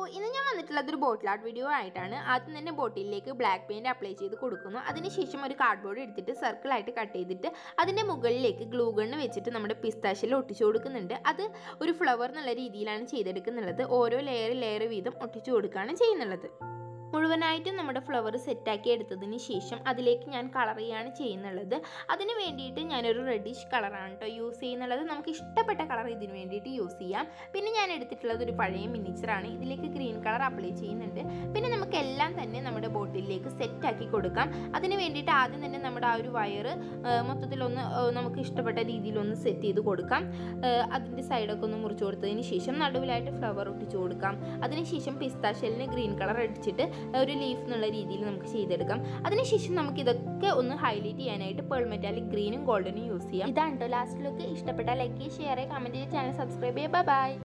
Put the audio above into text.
ഇന്ന് ഞാൻ വന്നിട്ടുള്ളത് ഒരു ബോട്ടിൽ ആർട്ട് വീഡിയോ ആയിട്ടാണ് ആദ്യം തന്നെ ബോട്ടിലേക്ക് ബ്ലാക്ക് പെയിൻറ് അപ്ലൈ ചെയ്ത് കൊടുക്കുന്നു അതിനുശേഷം ഒരു കാർഡ്ബോർഡ് എടുത്തിട്ട് സർക്കിളായിട്ട് കട്ട് ചെയ്തിട്ട് അതിൻ്റെ മുകളിലേക്ക് ഗ്ലൂ ഗണ്ണ് വെച്ചിട്ട് നമ്മുടെ പിസ്താശിൽ ഒട്ടിച്ചു കൊടുക്കുന്നുണ്ട് അത് ഒരു ഫ്ലവർ എന്നുള്ള രീതിയിലാണ് ചെയ്തെടുക്കുന്നുള്ളത് ഓരോ ലെയർ ലെയർ വീതം ഒട്ടിച്ചു കൊടുക്കുകയാണ് ചെയ്യുന്നുള്ളത് മുഴുവനായിട്ടും നമ്മുടെ ഫ്ലവർ സെറ്റാക്കി എടുത്തതിന് ശേഷം അതിലേക്ക് ഞാൻ കളർ ചെയ്യാണ് ചെയ്യുന്നുള്ളത് അതിന് വേണ്ടിയിട്ട് ഞാനൊരു റെഡിഷ് കളറാണ് കേട്ടോ യൂസ് ചെയ്യുന്നുള്ളത് നമുക്ക് ഇഷ്ടപ്പെട്ട കളർ ഇതിന് വേണ്ടിയിട്ട് യൂസ് ചെയ്യാം പിന്നെ ഞാൻ എടുത്തിട്ടുള്ളത് ഒരു പഴയ മിനിച്ചറാണ് ഇതിലേക്ക് ഗ്രീൻ കളർ അപ്ലൈ ചെയ്യുന്നുണ്ട് പിന്നെ നമുക്ക് എല്ലാം തന്നെ നമ്മുടെ ബോട്ടിലേക്ക് സെറ്റാക്കി കൊടുക്കാം അതിന് വേണ്ടിയിട്ട് ആദ്യം തന്നെ നമ്മുടെ ആ ഒരു വയറ് മൊത്തത്തിലൊന്ന് ആ, നമുക്ക് ഇഷ്ടപ്പെട്ട രീതിയിലൊന്ന് സെറ്റ് ചെയ്ത് കൊടുക്കാം അതിൻ്റെ സൈഡൊക്കെ ഒന്ന് മുറിച്ച് കൊടുത്തതിന് ശേഷം നടുവിലായിട്ട് ഫ്ലവർ ഒട്ടിച്ചു കൊടുക്കാം അതിനുശേഷം പിസ്ത ഷെല്ലിന് ഗ്രീൻ കളർ അടിച്ചിട്ട് ഒരു ലീഫ് എന്നുള്ള രീതിയിൽ നമുക്ക് ചെയ്തെടുക്കാം അതിനുശേഷം നമുക്ക് ഇതൊക്കെ ഒന്ന് ഹൈലൈറ്റ് ചെയ്യാനായിട്ട് പേൾ മെറ്റാലിക് ഗ്രീനും ഗോൾഡനും യൂസ് ചെയ്യാം ഇതാണ് കേട്ടോ ലാസ്റ്റ് ലുക്ക് ഇഷ്ടപ്പെട്ട ലൈക്ക് ഷെയർ കമൻറ്റ് ചെയ്യുക ചാനൽ സബ്സ്ക്രൈബ് ചെയ്യുക ബൈ